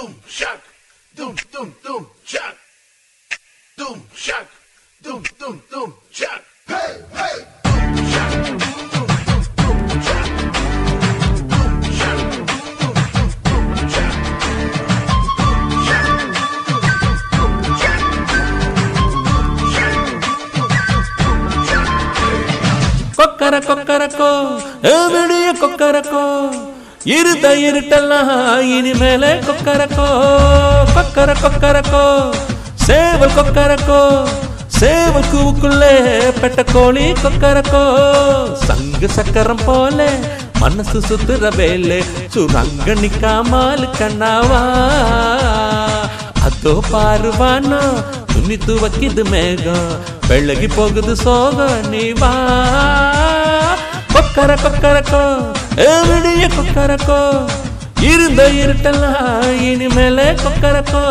Doom shock. Doom doom doom shock. Doom shock. Doom doom doom shock. Hey hey. Doom shock. Doom doom doom shock. Doom shock. Doom doom doom shock. Doom shock. Doom doom doom shock. Doom shock. Doom doom doom shock. கொக்கர கொக்கரக்கோ விடிய கொக்கரக்கோ இருந்த இருட்டெல்லாம் இனிமேல கொக்கரக்கோ கொக்கர கொக்கரக்கோ சேவல் கொக்கரக்கோ சேவல் கூவுக்குள்ளே பெட்ட கோழி கொக்கரக்கோ சங்கு சக்கரம் போல மனசு சுத்துற வேலை சுரங்க நிக்காமல் கண்ணாவா அதோ பாருவானோ துணி துவக்கிது மேகம் ಬೆಳಗಿ போகுது சோக நீ வா கொக்கர கொக்கரக்கோ விடிய கொக்கரக்கோ இருந்த இருட்டெல்லாம் இனிமேல கொக்கரக்கோ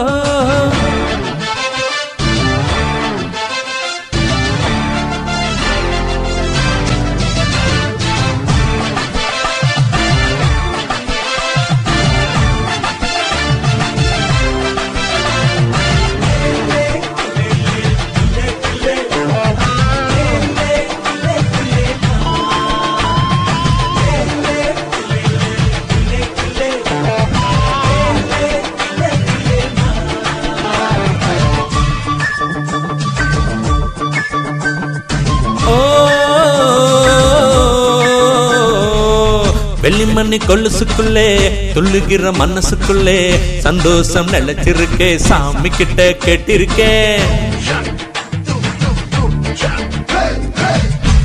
ஓ வெள்ளிமண்ணி கொலுசுக்குள்ளே துள்ளுகிற மனசுக்குள்ளே சந்தோஷம் நிலைச்சிருக்கே சாமி கிட்ட கேட்டிருக்கேன் Shock. Doom doom doom shock. Hey hey.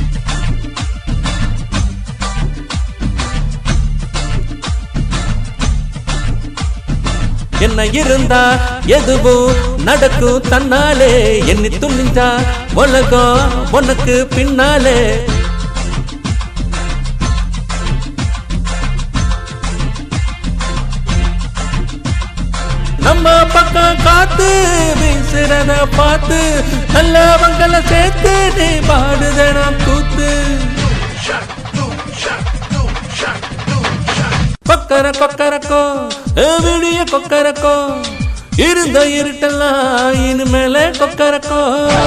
என்ன இருந்தா எதுவும் நடக்கும் தன்னாலே எண்ணி துணிஞ்சா உலகம் உனக்கு பின்னாலே நம்ம பக்கம் காத்து வீசுறத பார்த்து நல்லவங்களை சேர்த்து நீ பாடுதனம் கூத்து Shock. Doom shock. Doom shock. Doom shock. கொக்கர கொக்கரக்கோ விடிய கொக்கரக்கோ இருந்த இருட்டெல்லாம் இனிமேல கொக்கரக்கோ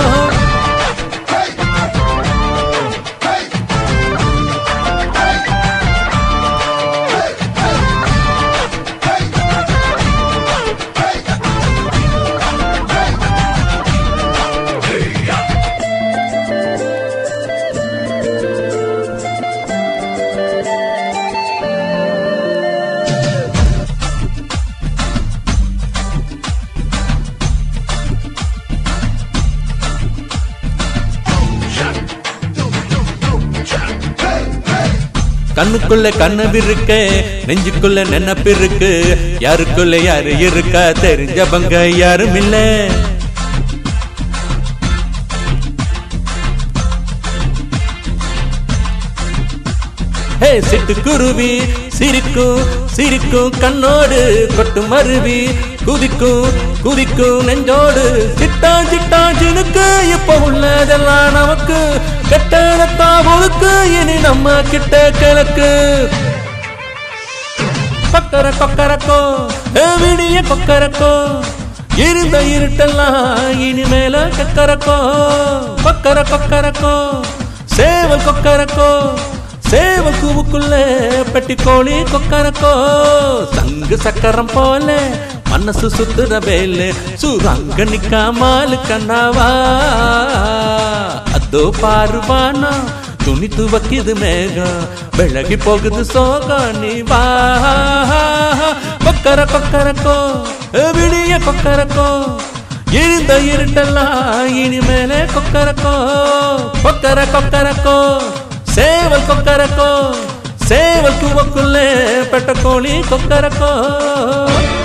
Shock. Doom doom doom shock. Hey hey. கண்ணுக்குள்ள கண்ணவிருக்க நெஞ்சுக்குள்ள நினப்பிருக்கு யாருக்குள்ள யாரு இருக்கா தெரிஞ்சவங்க யாரும் இல்ல ஹே சிட்டுக்குருவி சிரிக்கும் சிரிக்கும் கண்ணோடு கொட்டு மருவி குதிக்கும் குதிக்கும் நெஞ்சோடு சிட்டா சிட்டா சினுக்கு இப்ப உள்ளதெல்லாம் நமக்கு கெட்டதத்தா ஒழுக்கு இனி நம்ம கிட்ட கிழக்கு கொக்கர கொக்கரக்கோ ஏ விடிய கொக்கரக்கோ இருந்த இருட்டெல்லாம் இனிமேல கக்கரக்கோ கொக்கர கொக்கரக்கோ சேவல் கொக்கரக்கோ சேவல் கூவுக்குள்ள பெட்டி கோழி கொக்கரக்கோ சங்கு சக்கரம் போல மனசு சுத்துற வேலு சுரங்க நிக்காமல் கண்ணாவா அதோ பாருவானா துணி துவக்கிது மேகம் ಬೆಳಗಿ போகுது சோகம் நீ வா கொக்கர கொக்கரக்கோ விடிய கொக்கரக்கோ இருந்த இருட்டெல்லாம் இனிமேலே கொக்கரக்கோ கொக்கர கொக்கரக்கோ சேவல் கொக்கரக்கோ சேவல் கூவக்குள்ளே பெட்ட கோழி கொக்கரக்கோ